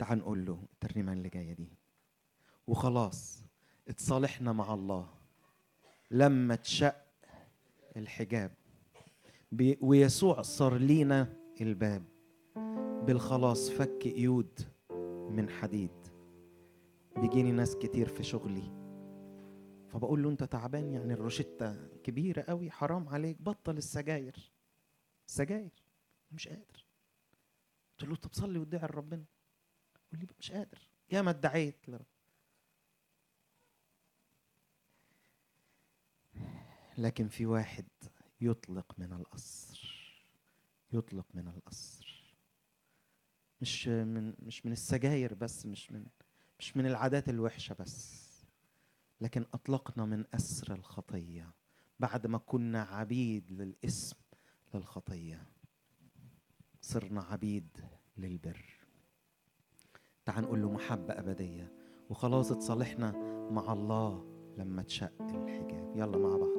تعال نقول له الترنيمه اللي جايه دي وخلاص اتصالحنا مع الله لما اتشق الحجاب بي- ويسوع صار لينا الباب بالخلاص فك قيود من حديد بيجيني ناس كتير في شغلي فبقول له انت تعبان يعني الروشتة كبيرة قوي حرام عليك بطل السجاير سجاير مش قادر قلت له طب صلي وادعي لربنا يقول لي مش قادر يا ما ادعيت لرب لكن في واحد يطلق من الأسر يطلق من الأسر مش من مش من السجاير بس مش من مش من العادات الوحشة بس لكن أطلقنا من أسر الخطية بعد ما كنا عبيد للاسم للخطية صرنا عبيد للبر تعال نقول له محبة أبدية وخلاص اتصالحنا مع الله لما تشق الحجاب يلا مع بعض